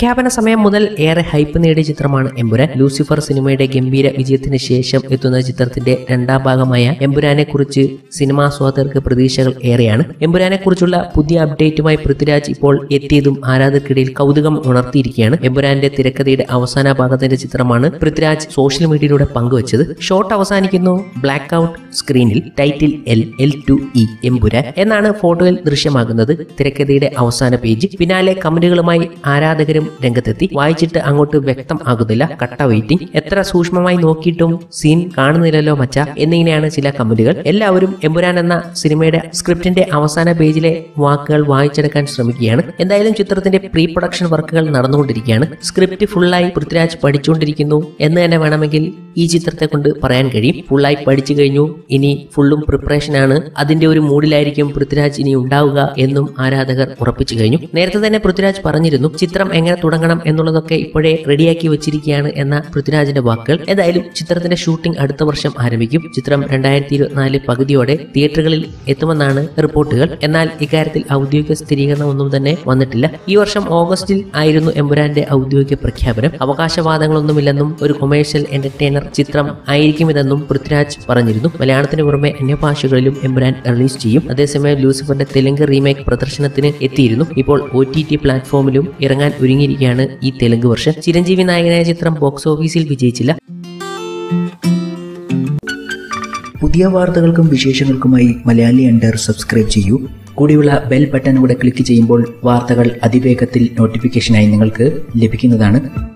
പ്രഖ്യാപന സമയം മുതൽ ഏറെ ഹൈപ്പ് നേടിയ ചിത്രമാണ് എമ്പുരാൻ ലൂസിഫർ സിനിമയുടെ ഗംഭീര വിജയത്തിന് ശേഷം എത്തുന്ന ചിത്രത്തിന്റെ രണ്ടാം ഭാഗമായ എമ്പുരാനെ കുറിച്ച് സിനിമാസ്വാദകർക്ക് പ്രതീക്ഷകൾ ഏറെയാണ് എമ്പുരാനെ കുറിച്ചുള്ള പുതിയ അപ്ഡേറ്റുമായി പൃഥ്വിരാജ് ഇപ്പോൾ എത്തിയതും ആരാധകർക്കിടയിൽ കൗതുകം ഉണർത്തിയിരിക്കുകയാണ് എമ്പുരാന്റെ തിരക്കഥയുടെ അവസാന ഭാഗത്തിന്റെ ചിത്രമാണ് പൃഥ്വിരാജ് സോഷ്യൽ മീഡിയയിലൂടെ പങ്കുവച്ചത് ഷോട്ട് അവസാനിക്കുന്നു ബ്ലാക്ക് ഔട്ട് സ്ക്രീനിൽ title L L two E Empuraan എന്നാണ് ഫോട്ടോയിൽ ദൃശ്യമാകുന്നത് തിരക്കഥയുടെ അവസാന പേജ് പിന്നാലെ കമന്റുകളുമായി ആരാധകരും രംഗത്തെത്തി വായിച്ചിട്ട് അങ്ങോട്ട് വ്യക്തം ആകുന്നില്ല കട്ട വെയിറ്റിംഗ് എത്ര സൂക്ഷ്മമായി നോക്കിയിട്ടും സീൻ കാണുന്നില്ലല്ലോ മച്ച എന്നിങ്ങനെയാണ് ചില കമന്റുകൾ എല്ലാവരും എമ്പുരാൻ എന്ന സിനിമയുടെ സ്ക്രിപ്റ്റിന്റെ അവസാന പേജിലെ വാക്കുകൾ വായിച്ചെടുക്കാൻ ശ്രമിക്കുകയാണ് എന്തായാലും ചിത്രത്തിന്റെ പ്രീ പ്രൊഡക്ഷൻ വർക്കുകൾ നടന്നുകൊണ്ടിരിക്കുകയാണ് സ്ക്രിപ്റ്റ് ഫുള്ളായി പൃഥ്വിരാജ് പഠിച്ചുകൊണ്ടിരിക്കുന്നു എന്ന് തന്നെ വേണമെങ്കിൽ ഈ ചിത്രത്തെ കൊണ്ട് പറയാൻ കഴിയും ഫുള്ളായി പഠിച്ചു കഴിഞ്ഞു ഇനി ഫുള്ളും പ്രിപ്പറേഷൻ ആണ് അതിന്റെ ഒരു മൂഡിലായിരിക്കും പൃഥ്വിരാജ് ഇനി ഉണ്ടാവുക എന്നും ആരാധകർ ഉറപ്പിച്ചു കഴിഞ്ഞു നേരത്തെ തന്നെ പൃഥ്വിരാജ് പറഞ്ഞിരുന്നു ചിത്രം എങ്ങനെ തുടങ്ങണം എന്നുള്ളതൊക്കെ ഇപ്പോഴേ റെഡിയാക്കി വെച്ചിരിക്കുകയാണ് എന്ന പൃഥ്വിരാജിന്റെ വാക്കുകൾ എന്തായാലും ചിത്രത്തിന്റെ ഷൂട്ടിംഗ് അടുത്ത വർഷം ആരംഭിക്കും ചിത്രം രണ്ടായിരത്തി ഇരുപത്തിനാല് പകുതിയോടെ തിയേറ്ററുകളിൽ എത്തുമെന്നാണ് റിപ്പോർട്ടുകൾ എന്നാൽ ഇക്കാര്യത്തിൽ ഔദ്യോഗിക സ്ഥിരീകരണമൊന്നും തന്നെ വന്നിട്ടില്ല ഈ വർഷം ഓഗസ്റ്റിൽ ആയിരുന്നു എമ്പുരാന്റെ ഔദ്യോഗിക പ്രഖ്യാപനം അവകാശവാദങ്ങളൊന്നുമില്ലെന്നും ഒരു കൊമേഴ്ഷ്യൽ എന്റർടൈനർ ചിത്രം ആയിരിക്കുമിതെന്നും പൃഥ്വിരാജ് പറഞ്ഞിരുന്നു മലയാളത്തിന് പുറമെ അന്യഭാഷകളിലും എമ്പുരാൻ റിലീസ് ചെയ്യും അതേസമയം ലൂസിഫറിന്റെ തെലുങ്ക് റീമേക്ക് പ്രദർശനത്തിന് എത്തിയിരുന്നു ഇപ്പോൾ ഒ ടി ടി പ്ലാറ്റ്ഫോമിലും ഇറങ്ങാൻ ഒരുങ്ങിയിരിക്കുകയാണ് ഈ തെലുങ്ക് വർഷം ചിരഞ്ജീവി നായകനായ ചിത്രം ബോക്സ് ഓഫീസിൽ വിജയിച്ചില്ല പുതിയ വാർത്തകൾക്കും വിശേഷങ്ങൾക്കുമായി മലയാളി അണ്ടർ സബ്സ്ക്രൈബ് ചെയ്യൂ കൂടിയുള്ള ബെൽ ബട്ടൺ കൂടെ ക്ലിക്ക് ചെയ്യുമ്പോൾ വാർത്തകൾ അതിവേഗത്തിൽ നോട്ടിഫിക്കേഷനായി നിങ്ങൾക്ക് ലഭിക്കുന്നതാണ്